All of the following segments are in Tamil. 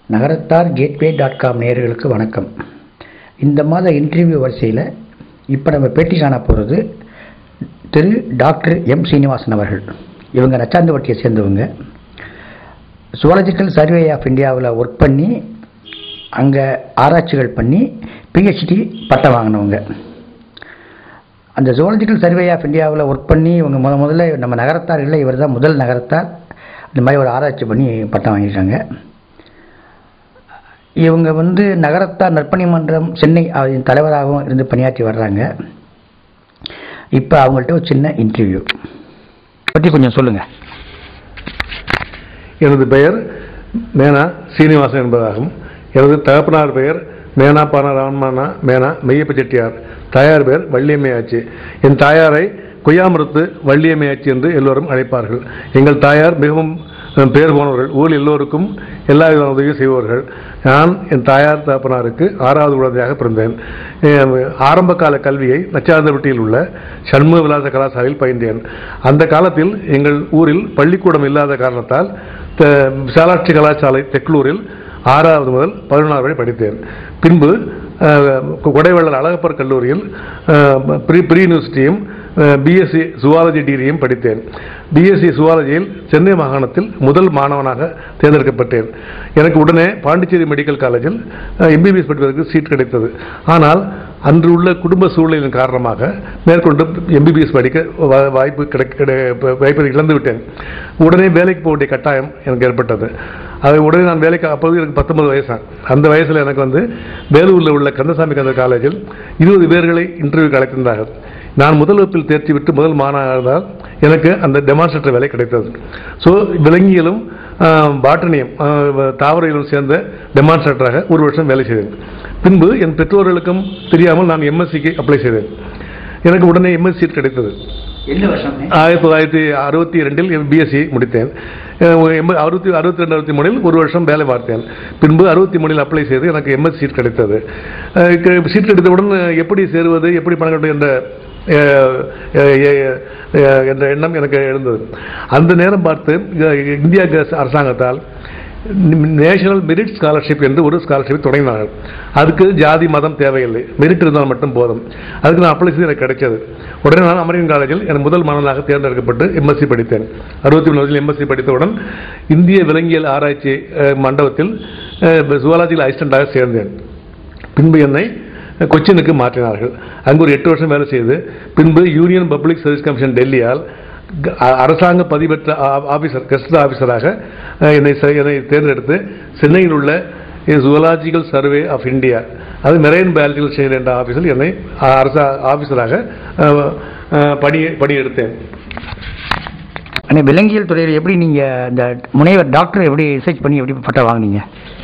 நகரத்தார் கேட்வே டாட் காம் நேயர்களுக்கு வணக்கம் இந்த மாத இன்டர்வியூ வரிசையில் இப்போ நம்ம பேட்டி காண போகிறது திரு டாக்டர் எம் சீனிவாசன் அவர்கள் இவங்க நச்சாந்தவட்டியை சேர்ந்தவங்க சுவாலஜிக்கல் சர்வே ஆஃப் இந்தியாவில் ஒர்க் பண்ணி அங்கே ஆராய்ச்சிகள் பண்ணி பிஹெச்டி பட்டம் வாங்கினவங்க அந்த ஜுவாலஜிக்கல் சர்வே ஆஃப் இந்தியாவில் ஒர்க் பண்ணி இவங்க முத முதல்ல நம்ம நகரத்தார் இல்லை இவர் தான் முதல் நகரத்தார் இந்த மாதிரி ஒரு ஆராய்ச்சி பண்ணி பட்டம் வாங்கியிருக்காங்க இவங்க வந்து நகரத்தார் நற்பணி மன்றம் சென்னை அதன் தலைவராகவும் இருந்து பணியாற்றி வர்றாங்க இப்போ அவங்கள்ட்ட ஒரு சின்ன இன்டர்வியூ பற்றி கொஞ்சம் சொல்லுங்கள் எனது பெயர் மேனா சீனிவாசன் என்பதாகும் எனது தகப்பனார் பெயர் மேனா பானா ராமண்ணா மேனா மெய்யப்ப செட்டியார் தாயார் பெயர் வள்ளியம்மையாச்சி என் தாயாரை கொய்யாமரத்து வள்ளியம்மையாச்சி என்று எல்லோரும் அழைப்பார்கள் எங்கள் தாயார் மிகவும் அஹ், பேர் போனவர்கள் ஊரில் எல்லோருக்கும் எல்லா வித உதவியும் செய்வார்கள் நான் என் தாயார் தகப்பனாருக்கு ஆறாவது குழந்தையாக பிறந்தேன் அஹ், ஆரம்ப கால கல்வியை நச்சாந்தப்பட்டியில் உள்ள சண்முக விலாச கலாசாலையில் பயின்றேன் அந்த காலத்தில் எங்கள் ஊரில் பள்ளிக்கூடம் இல்லாத காரணத்தால் த- விசாலாட்சி கலாசாலை தெக்லூரில் ஆறாவது முதல் பதினொன்றாவது வரை படித்தேன் பின்பு அஹ், கொடைவள்ளல் அழகப்பர் கல்லூரியில் அஹ், ப்ரீ ப்ரீ யூனிவர்சிட்டியும் பிஎஸ்சி சுவாலஜி டிகிரியும் படித்தேன் பிஎஸ்சி சுவாலஜியில் சென்னை மாகாணத்தில் முதல் மாணவனாக தேர்ந்தெடுக்கப்பட்டேன் எனக்கு உடனே பாண்டிச்சேரி மெடிக்கல் காலேஜில் எம்பிபிஎஸ் படிப்பதற்கு சீட் கிடைத்தது ஆனால் அன்று உள்ள குடும்ப சூழ்நிலையின் காரணமாக மேற்கொண்டு எம்பிபிஎஸ் படிக்க வா- வாய்ப்பு கிடைக்க கிடை- வாய்ப்பை இழந்து விட்டேன் உடனே வேலைக்கு போக வேண்டிய கட்டாயம் எனக்கு ஏற்பட்டது அதை உடனே நான் வேலைக்கு அப்போது எனக்கு பத்தொன்பது வயசு அந்த வயசில் எனக்கு வந்து வேலூரில் உள்ள கந்தசாமி கந்த காலேஜில் இருபது பேர்களை இன்டர்வியூ அழைத்திருந்தார்கள் நான் முதல் வகுப்பில் தேர்ச்சி விட்டு முதல் மாணவரால் எனக்கு அந்த டெமான்ஸ்ட்ரேட்டர் வேலை கிடைத்தது ஸோ விலங்கியலும் பாட்டனியம் தாவரையிலும் சேர்ந்த டெமான்ஸ்ட்ரேட்டராக ஒரு வருஷம் வேலை செய்தேன் பின்பு என் பெற்றோர்களுக்கும் தெரியாமல் நான் எம்எஸ்சிக்கு அப்ளை செய்தேன் எனக்கு உடனே எம்எஸ்சி சீட் கிடைத்தது எந்த வருஷம் ஆயிரத்தி தொள்ளாயிரத்தி அறுபத்தி ரெண்டில் பிஎஸ்சி முடித்தேன் அஹ் எம்ப- அறுபத்தி அறுபத்தி ரெண்டு அறுபத்தி மூணில் ஒரு வருஷம் வேலை பார்த்தேன் பின்பு அறுபத்தி மூணில் அப்ளை செய்து எனக்கு எம்எஸ் சீட் கிடைத்தது அஹ் க- சீட் கிடைத்தவுடன் எப்படி சேருவது எப்படி பணம் கட்டுவது என்ற அஹ், அஹ், அஹ், என்ற எண்ணம் எனக்கு எழுந்தது அந்த நேரம் பார்த்து அஹ், இந்திய அரசு- அரசாங்கத்தால் நேஷனல் மெரிட் ஸ்காலர்ஷிப் என்று ஒரு ஸ்காலர்ஷிப் தொடங்கினார்கள் அதுக்கு ஜாதி மதம் தேவையில்லை மெரிட் இருந்தால் மட்டும் போதும் அதுக்கு நான் அப்ளை செய்து எனக்கு கிடைச்சது உடனே நான் அமெரிக்கன் காலேஜில் என் முதல் மாணவனாக தேர்ந்தெடுக்கப்பட்டு எம்எஸ்சி படித்தேன் அறுபத்தி மூணு எம்எஸ்சி படித்தவுடன் இந்திய விலங்கியல் ஆராய்ச்சி அஹ், மண்டபத்தில் சுவாலஜியில் அசிஸ்டண்டாக சேர்ந்தேன் பின்பு என்னை கொச்சினுக்கு மாற்றினார்கள் அங்கு ஒரு எட்டு வருஷம் வேலை செய்து பின்பு யூனியன் பப்ளிக் சர்வீஸ் கமிஷன் டெல்லியால் க- அ- அரசாங்க பதிவற்ற ஆ- ஆபீசர் கெஸ்ட் ஆபீசராக அஹ், என்னை செ- என்னை தேர்ந்தெடுத்து சென்னையில் உள்ள ஜுவலாஜிக்கல் சர்வே ஆஃப் இந்தியா அது மெரைன் பயாலஜிக்கல் செயல் என்ற ஆபீஸில் என்னை அ- அரச ஆபீசராக அஹ், அஹ், பணி பணியெடுத்தேன் ஆனால் விலங்கியல் துறையில் எப்படி நீங்கள் இந்த முனைவர் டாக்டர் எப்படி ரிசர்ச் பண்ணி எப்படி பட்டம் வாங்குனீங்க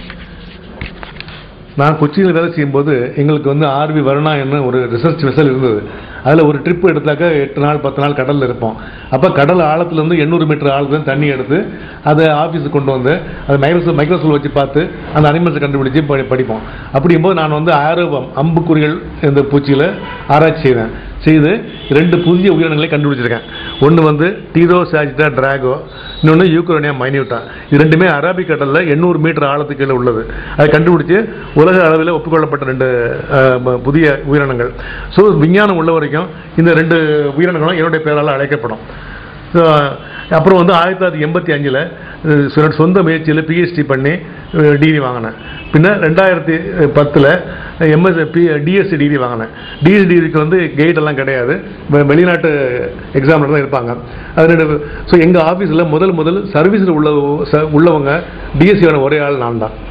நான் கொச்சியில் வேலை செய்யும்போது எங்களுக்கு வந்து ஆர்வி வருணா என்ன ஒரு ரிசர்ச் வெசல் இருந்தது அதில் ஒரு ட்ரிப் எடுத்தாக்க எட்டு நாள் பத்து நாள் கடலில் இருப்போம் அப்போ கடல் ஆழத்துலேருந்து எண்ணூறு மீட்டர் ஆழத்துல தண்ணி எடுத்து அதை ஆஃபீஸுக்கு கொண்டு வந்து அதை மைக்ரோஸ்கோப் மைக்ரோஸ்கோப் வச்சு பார்த்து அந்த அனிமல்ஸை கண்டுபிடிச்சு படி படிப்போம் அப்படிங்கும்போது நான் வந்து ஆரோபம் அம்புக்குறிகள் இந்த பூச்சியில் ஆராய்ச்சி செய்தேன் செய்து ரெண்டு புதிய உயிரினங்களை கண்டுபிடிச்சிருக்கேன் ஒன்று வந்து டீரோ சாஜிட்டா டிராகோ இன்னொன்று யூக்ரோனியா மைனியூட்டா இது ரெண்டுமே அரபிக் கடலில் எண்ணூறு மீட்டர் ஆழத்துக்கு கீழே உள்ளது அதை கண்டுபிடிச்சு உலக அளவில் ஒப்புக்கொள்ளப்பட்ட ரெண்டு அஹ், ம- புதிய உயிரினங்கள் ஸோ விஞ்ஞானம் உள்ள வரைக்கும் இந்த ரெண்டு உயிரினங்களும் என்னுடைய பெயரால் அழைக்கப்படும் So, அப்புறம் வந்து ஆயிரத்தி தொள்ளாயிரத்தி எண்பத்தி அஞ்சில் சொந்த முயற்சியில் பிஹெச்டி பண்ணி டிகிரி வாங்கினேன் பின்ன ரெண்டாயிரத்தி பத்தில் எம்எஸ் பி டிஎஸ்சி டிகிரி வாங்கினேன் டிஎஸ்சி டிகிரிக்கு வந்து கெய்ட் எல்லாம் கிடையாது வெ- வெளிநாட்டு எக்ஸாமில் தான் இருப்பாங்க அது ஸோ எங்கள் ஆஃபீஸில் முதல் முதல் சர்வீஸில் உள்ள ச- உள்ளவங்க டிஎஸ்சியோட ஒரே ஆள் நான் தான்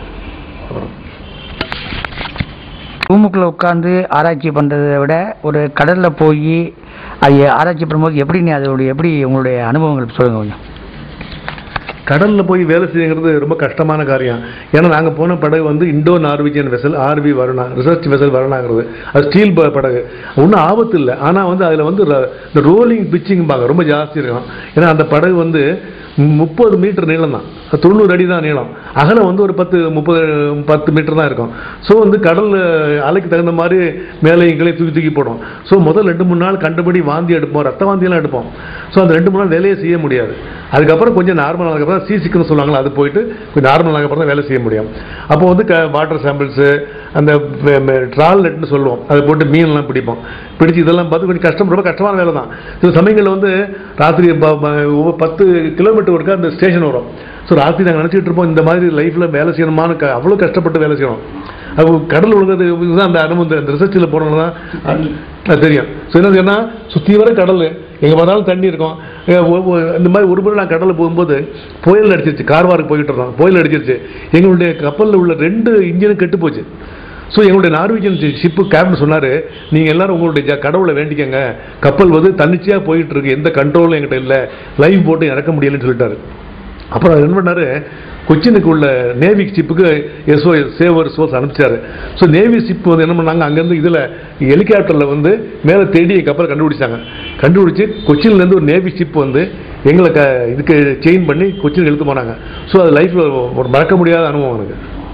ரூமுக்குள்ளே உட்காந்து ஆராய்ச்சி பண்ணுறதை விட ஒரு கடலில் போய் அது ஆராய்ச்சி பண்ணும்போது எப்படி நீ அதோடைய எப்படி உங்களுடைய அனுபவங்கள் சொல்லுங்கள் கொஞ்சம் கடலில் போய் வேலை செய்யுங்கிறது ரொம்ப கஷ்டமான காரியம் ஏன்னா நாங்கள் போன படகு வந்து Indo Norwegian vessel RV Varuna research vessel வருணாங்கிறது அது ஸ்டீல் ப- படகு ஒன்றும் ஆபத்து இல்லை ஆனால் வந்து அதில் வந்து ர- இந்த ரோலிங் பிச்சிங்பாங்க ரொம்ப ஜாஸ்தி இருக்கும் ஏன்னா அந்த படகு வந்து முப்பது மீட்டர் நீளம் தான் தொண்ணூறு அடி தான் நீளம் அகலம் வந்து ஒரு பத்து முப்பது பத்து மீட்டர் தான் இருக்கும் ஸோ வந்து கடல் அலைக்கு தகுந்த மாதிரி மேலே எங்களே தூக்கி தூக்கி போடும் ஸோ முதல் ரெண்டு மூணு நாள் கண்டுபடி வாந்தி எடுப்போம் ரத்த வாந்தியெல்லாம் எடுப்போம் ஸோ அந்த ரெண்டு மூணு நாள் வேலையே செய்ய முடியாது அதுக்கப்புறம் கொஞ்சம் நார்மல் ஆனதுக்கப்புறம் அதுக்கப்புறம் சிசிக்குன்னு சொல்லுவாங்களா அது போயிட்டு கொஞ்சம் நார்மல் அப்புறம் தான் வேலை செய்ய முடியும் அப்போ வந்து க வாட்டர் சாம்பிள்ஸு அந்த ட்ரால் நெட்னு சொல்லுவோம் அதை போட்டு மீன்லாம் பிடிப்போம் பிடிச்சி இதெல்லாம் பார்த்து கொஞ்சம் கஷ்டம் ரொம்ப கஷ்டமான வேலை தான் சில சமயங்களில் வந்து ராத்திரி ப- ப- ஒவ்வொரு பத்து கிலோமீட்டர் ஒருக்கா அந்த ஸ்டேஷன் வரும் ஸோ ராத்திரி நாங்கள் நினச்சிட்டு இருப்போம் இந்த மாதிரி லைஃப்பில் வேலை செய்யணுமான்னு க- அவ்வளோ கஷ்டப்பட்டு வேலை செய்யணும் அது கடல் உழுகிறது இதுதான் அந்த அனுபவம் இந்த ரிசர்ச்சில் போனவங்க தான் அது தெரியும் ஸோ என்ன சொன்னால் சுற்றி வர கடல் எங்கே பார்த்தாலும் தண்ணி இருக்கும் ஏ, ஒ- ஒ- இந்த மாதிரி ஒரு முறை நான் கடலில் போகும்போது புயல் அடிச்சிருச்சு கார்வாருக்கு போயிட்டு இருந்தோம் புயல் அடிச்சிருச்சு எங்களுடைய கப்பலில் உள்ள ரெண்டு இன்ஜினும் கெட்டு போச்சு ஸோ எங்களுடைய நார்வீஜன் ஷிப்பு கேப்டன் சொன்னார் நீங்கள் எல்லாரும் உங்களுடைய ஜ- கடவுளை வேண்டிக்கங்க கப்பல் வந்து தன்னிச்சையாக போயிட்டு இருக்கு எந்த கண்ட்ரோலும் என்கிட்ட இல்லை லைவ் போட்டு இறக்க முடியலன்னு சொல்லிட்டாரு அப்புறம் அவர் என்ன பண்ணாரு கொச்சினுக்கு உள்ள நேவி ஷிப்புக்கு எஸ்ஓ சேவர் சோர்ஸ் அனுப்பிச்சாரு ஸோ நேவி ஷிப் வந்து என்ன பண்ணாங்க அங்கேருந்து இதில் ஹெலிகாப்டரில் வந்து மேலே தேடி கப்பல் கண்டுபிடிச்சாங்க கண்டுபிடிச்சு கொச்சின்லேருந்து ஒரு நேவி ஷிப் வந்து எங்களை க இதுக்கு செயின் பண்ணி கொச்சின் இழுத்து போனாங்க ஸோ அது லைஃப்பில் ஒரு மறக்க முடியாத அனுபவம் எனக்கு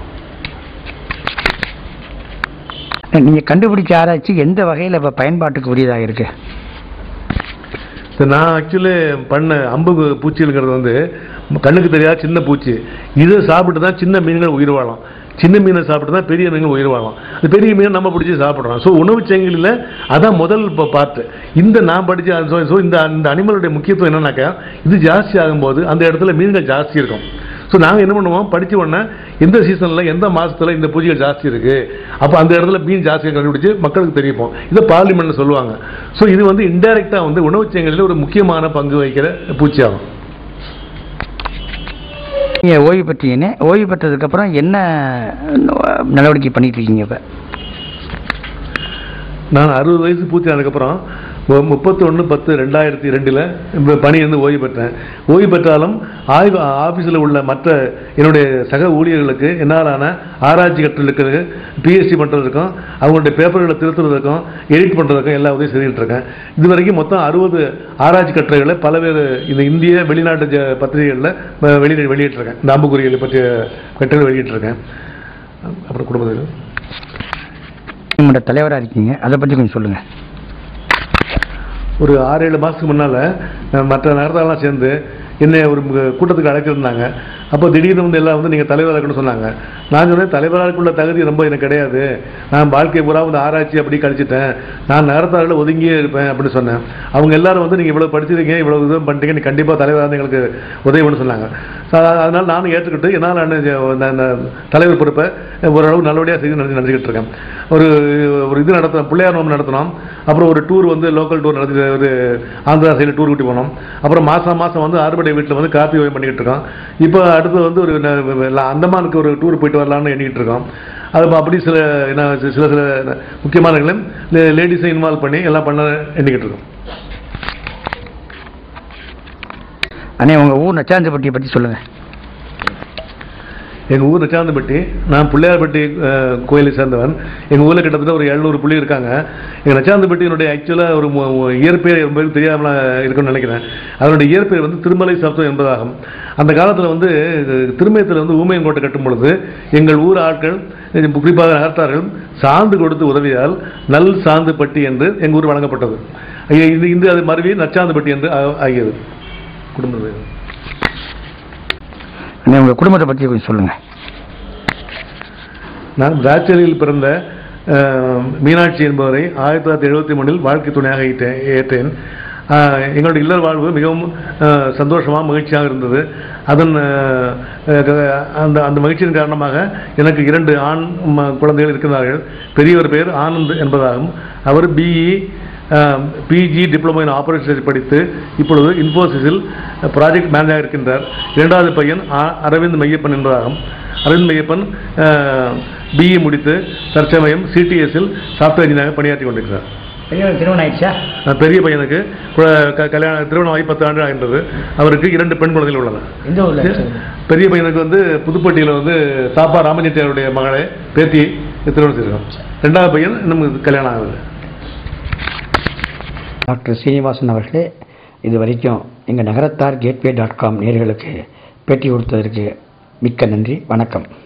நீங்க கண்டுபிடிச்ச ஆராய்ச்சி எந்த வகையில இப்ப பயன்பாட்டுக்கு உரியதாக இருக்கு இது நான் ஆக்சுவலி பண்ண அம்பு பூச்சிங்கிறது வந்து கண்ணுக்கு தெரியாத சின்ன பூச்சி இதை சாப்பிட்டு தான் சின்ன மீன்கள் உயிர் வாழும் சின்ன மீனை சாப்பிட்டு தான் பெரிய மீன்கள் உயிர் வாழும் அந்த பெரிய மீனை நம்ம பிடிச்சி சாப்பிட்றோம் ஸோ உணவுச் சங்கிலியில் அதான் முதல் இப்போ பார்ட்டு இந்த நான் படித்த ஸோ இந்த அந்த அனிமலுடைய முக்கியத்துவம் என்னன்னாக்கா இது ஜாஸ்தி ஆகும்போது அந்த இடத்துல மீன்கள் ஜாஸ்தி இருக்கும் ஸோ நாங்கள் என்ன பண்ணுவோம் படிச்ச உடனே எந்த சீசனில் எந்த மாசத்துல இந்த பூச்சிகள் ஜாஸ்தி இருக்கு அப்போ அந்த இடத்துல மீன் ஜாஸ்தியாக கண்டுபிடிச்சு மக்களுக்கு தெரிவிப்போம் இதை பார்லிமெண்ட்ல சொல்லுவாங்க ஸோ இது வந்து இன்டைரக்டாக வந்து உணவுச் சங்கிலியில் ஒரு முக்கியமான பங்கு வகிக்கிற பூச்சியாகும் நீங்க ஓய்வு பெற்றீங்கன்னு ஓய்வு பெற்றதுக்கு அப்புறம் என்ன அஹ், நடவடிக்கை பண்ணிட்டு இருக்கீங்க இப்ப நான் அறுபது வயசு பூர்த்தி ஆனதுக்கப்புறம் முப்பத்தொன்று பத்து ரெண்டாயிரத்தி ரெண்டில் பணியிருந்து ஓய்வு பெற்றேன் ஓய்வு பெற்றாலும் ஆய்வு ஆஃபீஸில் உள்ள மற்ற என்னுடைய சக ஊழியர்களுக்கு என்னாலான ஆராய்ச்சி கட்டுறதுக்கு பிஎஸ்சி பண்ணுறதுக்கும் அவங்களுடைய பேப்பர்களை திருத்துறதுக்கும் எடிட் பண்ணுறதுக்கும் எல்லா உதவியும் செய்துட்டு இருக்கேன் இது வரைக்கும் மொத்தம் அறுபது ஆராய்ச்சி கட்டுரைகளை பல்வேறு இந்த இந்திய வெளிநாட்டு ஜ- பத்திரிகைகளில் வ- வெளியிட வெளியிட்டிருக்கேன் இந்த அம்புக்குறிகளை பற்றிய கட்டுரை வெளியிட்டிருக்கேன் அப்புறம் குடும்பத்தில் உங்களோட தலைவரா இருக்கீங்க அதை பத்தி கொஞ்சம் சொல்லுங்க ஒரு ஆறு ஏழு மாதத்துக்கு முன்னால் மற்ற நகரத்தாரெல்லாம் சேர்ந்து என்னை ஒரு மு- கூட்டத்துக்கு அழைச்சிருந்தாங்க அப்போ திடீர்னு வந்து எல்லாம் வந்து நீங்கள் தலைவராக இருக்கணும்னு சொன்னாங்க நான் சொன்னேன் தலைவராக்குள்ள தகுதி ரொம்ப எனக்கு கிடையாது நான் வாழ்க்கை பூரா வந்து ஆராய்ச்சி அப்படி கழிச்சிட்டேன் நான் நகரத்தாரில் ஒதுங்கியே இருப்பேன் அப்படின்னு சொன்னேன் அவங்க எல்லாரும் வந்து நீங்கள் இவ்வளோ படிச்சிருக்கீங்க இவ்வளோ இது பண்ணிட்டீங்க நீ கண்டிப்பாக தலைவராக இருந்து எங்களுக்கு உதவி பண்ண சொன்னாங்க So, அதனால நானும் ஏற்றுக்கிட்டு என்னால் நான் இந்த- இந்த- இந்த தலைவர் பொறுப்பை ஓரளவு நல்லபடியாக செய்து நினச்சி நினச்சிக்கிட்டு இருக்கேன் ஒரு ஒரு இது நடத்தினோம் பிள்ளையார் நோம்பு நடத்தினோம் அப்புறம் ஒரு டூர் வந்து லோக்கல் டூர் நடத்தி ஒரு ஆந்திரா சைடில் டூர் கூட்டி போனோம் அப்புறம் மாதம் மாதம் வந்து அறுபடை வீட்டில் வந்து காப்பி ஓய்வு பண்ணிக்கிட்டு இருக்கோம் இப்போ அடுத்து வந்து ஒரு ந- அந்தமானுக்கு ஒரு டூர் போயிட்டு வரலாம்னு எண்ணிக்கிட்டு இருக்கோம் அது அப்படி சில என்ன சில சில முக்கியமானவர்களும் லேடிஸை இன்வால்வ் பண்ணி எல்லாம் பண்ண எண்ணிக்கிட்டு இருக்கோம் அண்ணே உங்க ஊர் நச்சாந்திப்பட்டியை பத்தி சொல்லுங்க எங்கள் ஊர் நச்சாந்தப்பட்டி நான் பிள்ளையார்பட்டி அஹ், கோயிலை சேர்ந்தவன் எங்கள் ஊரில் கிட்டத்தட்ட ஒரு எழுநூறு புள்ளி இருக்காங்க எங்கள் நச்சாந்தப்பட்டியினுடைய ஆக்சுவலாக ஒரு மு- மு- இயற்பெயர் ரொம்ப தெரியாமல் இருக்குன்னு நினைக்கிறேன் அதனுடைய இயற்பெயர் வந்து திருமலை சப்தம் என்பதாகும் அந்த காலத்தில் வந்து இது திருமயத்தில் வந்து ஊமையங்கோட்டை கட்டும் பொழுது எங்கள் ஊர் ஆட்கள் இது குறிப்பாக நகர்த்தார்கள் சாந்து கொடுத்து உதவியால் நல் சாந்து பட்டி என்று எங்கள் ஊர் வழங்கப்பட்டது ஐய, இது இந்த அது மருவி நச்சாந்துப்பட்டி என்று ஆ- ஆகியது குடும்ப அண்ணே உங்க குடும்பத்தை பத்தி கொஞ்சம் சொல்லுங்க நான் பிராச்சலில் பிறந்த அஹ், மீனாட்சி என்பவரை ஆயிரத்தி தொள்ளாயிரத்தி எழுபத்தி மூணில் வாழ்க்கை துணையாக ஈட்டேன் ஏற்றேன் அஹ், எங்களுடைய இல்லற வாழ்வு மிகவும் அஹ், சந்தோஷமாக மகிழ்ச்சியாக இருந்தது அதன் அஹ், அஹ், அந்த அந்த மகிழ்ச்சியின் காரணமாக எனக்கு இரண்டு ஆண் ம- குழந்தைகள் இருக்கிறார்கள் பெரியவர் பெயர் ஆனந்த் என்பதாகும் அவர் BE PG diploma in operation படித்து இப்பொழுது இன்ஃபோசிஸில் ப்ராஜெக்ட் மேனேஜராக இருக்கின்றார் இரண்டாவது பையன் ஆ- அரவிந்த் மையப்பன் என்பதாகும் அரவிந்த் மையப்பன் பிஇ முடித்து தற்சமயம் சிடிஎஸ்ஸில் சாஃப்ட்வேர் இன்ஜினியராக பணியாற்றி கொண்டிருக்கிறார் திருமணம் ஆயிடுச்சா அஹ் பெரிய பையனுக்கு கு- க- கல்யாணம் திருமணம் ஆகி பத்து ஆண்டு ஆகின்றது அவருக்கு இரண்டு பெண் குழந்தைகள் உள்ளன எந்த ஊர்ல பெரிய பையனுக்கு வந்து புதுப்பட்டியில் வந்து தாப்பா ராமஞ்செட்டியாருடைய மகளை பேத்தி திருமணம் செய்திருக்கோம் ரெண்டாவது பையன் இன்னும் கல்யாணம் ஆகுது டாக்டர் சீனிவாசன் அவர்களே இது வரைக்கும் எங்கள் நகரத்தார் கேட்வே டாட் காம் நேர்களுக்கு பேட்டி கொடுத்ததற்கு மிக்க நன்றி வணக்கம்